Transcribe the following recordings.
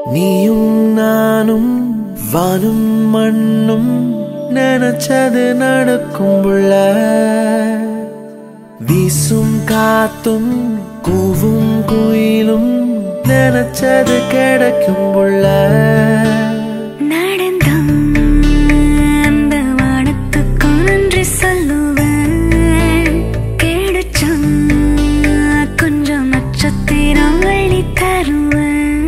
நீயும் நானும் வானும் மண்ணும் நினைச்சது நடக்கும் புள்ள வீசும் காத்தும் கூவும் குயிலும் நினைச்சது கிடைக்கும் புள்ள நடந்தான் அந்த வானத்துக்கு நன்றி சொல்லுவேன் கிடைச்சான் கொஞ்சம் நட்சத்திரம் வழி தருவேன்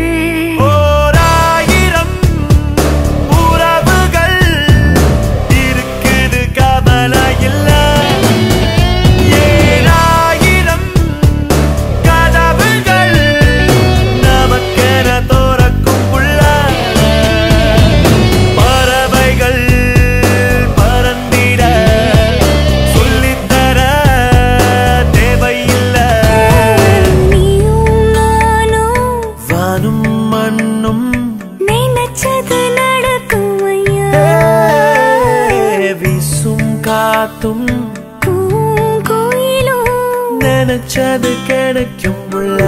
ஓராயிரம் உறவுகள் இருக்குது கவலை இல்ல ஏழாயிரம் கதவுகள் நமக்கென தோறக்கும் புள்ள பறவைகள் பறந்திட சொல்லித்தர தேவையில்லை நீயும் நானும் வானும் மண்ணும் நினைச்சது நடக்கும் ஐயா வீசும் காத்தும் பூங்குயிலும் நினைச்சது கிடைக்கும் புள்ள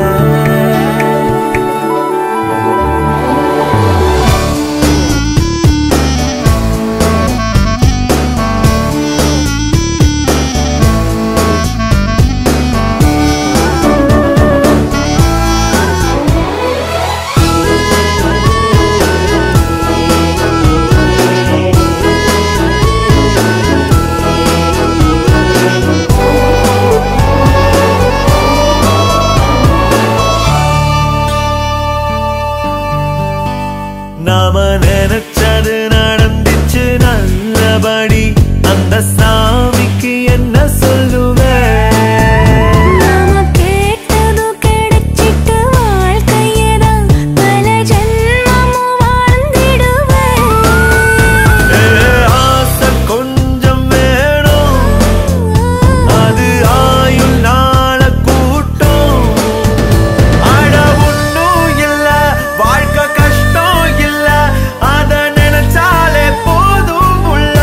நாம நினைச்சது நடந்துச்சு நல்லபடி அந்த சாமிக்கு என்ன சொல்லுவேன் நாம கேட்டதும் கிடைச்சிட்டு வாழ்க்கையதான் பல ஜென்மமும் வாழ்ந்திடுவேன் ஏ, ஆசை கொஞ்சம் வேணும் அது ஆயுள் நாள கூட்டம் அட ஒண்ணும் இல்ல வாழ்க்கை கஷ்டம் இல்ல அத நினைச்சாலே போதும் உள்ள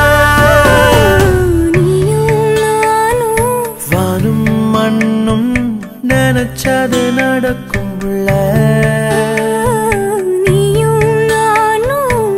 நீயும் நானும் வானும் மண்ணும் நினைச்சது நடக்கும் உள்ள நீயும் நானும்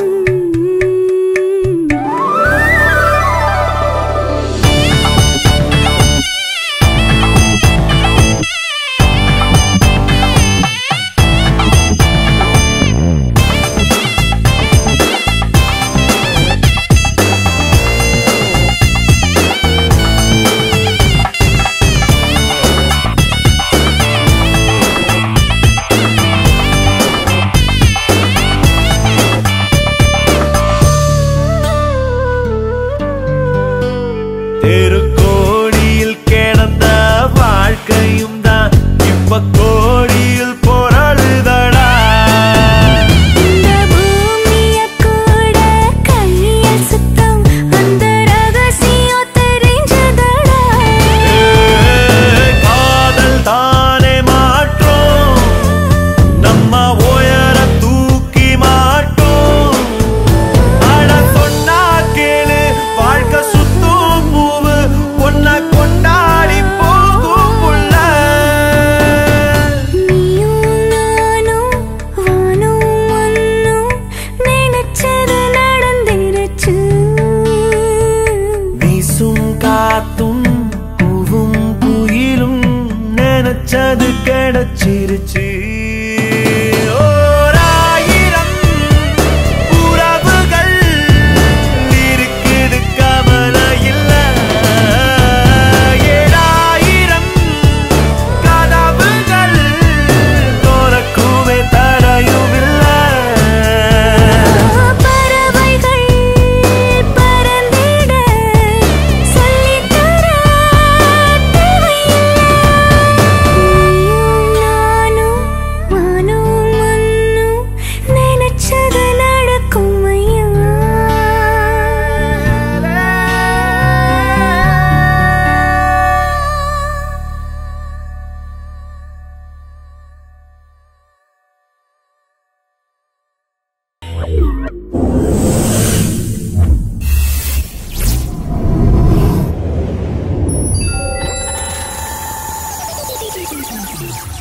தெருக்கோடியில் கிடந்த வாழ்க்கையும் தான் இப்ப கோடியில் பொருளுதடா இந்த பூமிய கூட கையில் சுத்தம் அந்த ரகசியம் தெரிஞ்சதடா காதல் தானே மாற்றோம் நம்ம உயர தூக்கி மாட்டோம் அட சொன்னா கேளு வாழ்க்கை சுத்தும் பூவு ஒன்ன கொண்டாடி போகும் புள்ள நீயும் நானும் வானும் மண்ணும் நினைச்சது நடந்துருச்சு வீசும் காத்தும் பூவும் குயிலும் நினைச்சது கிடைச்சிருச்சு ஓராயிரம் உறவுகள் இருக்குது கவலை இல்ல ஏழாயிரம் கதவுகள் தோறக்குமே தடையும் இல்லை பறவைகள் பறந்திட சொல்லித்தர தேவையில்லை நீயும் நானும் வானும் மண்ணும் நினைச்சது நடக்கும் ஐயா Thank you.